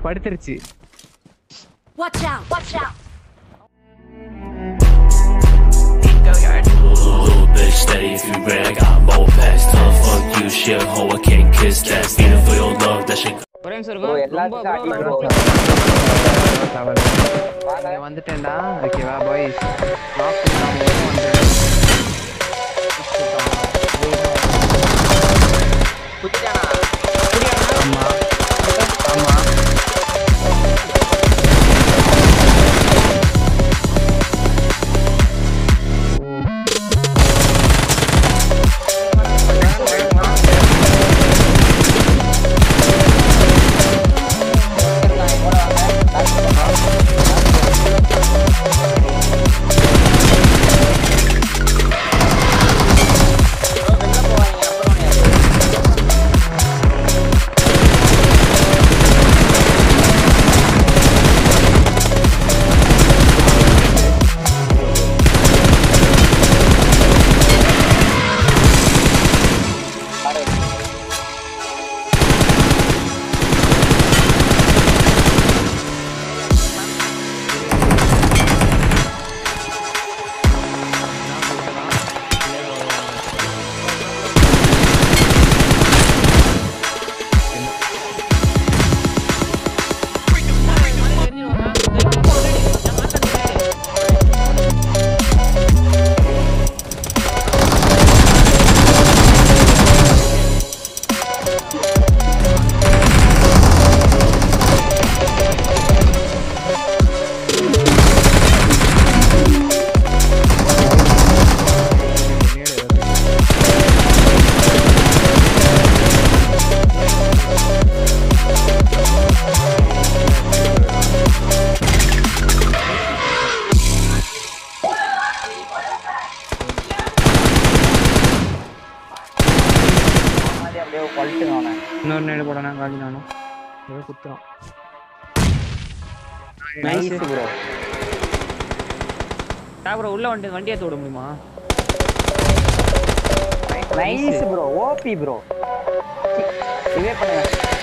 படுத்துருச்சு Watch out! Watch out! Little bitch, steady if you ready, I got more packs. Tough fuck you, shit, hoe, I can't kiss that. Feeling for your love, that shit. ஒரே நிமிஷம் Bro, இருக்கும் ரொம்ப எல்லாத்துக்கும் bro, அடி bro, bro. bro. இங்க வந்துட்டேன்டா ஓகேவா boys குத்திட்டானா ஆமா ஆமா மாதிரி அப்படியே கொல்ட்டுங்க அவனை இன்னொரு நேடு போடனா காலி நானும் ஏதோ குத்துறான் நைஸ் ப்ரோ ப்ரோ உள்ள வந்துட்டு வண்டியை தொட முடியுமா நைஸ் ப்ரோ ஓபி ப்ரோ இதே பண்ணுங்க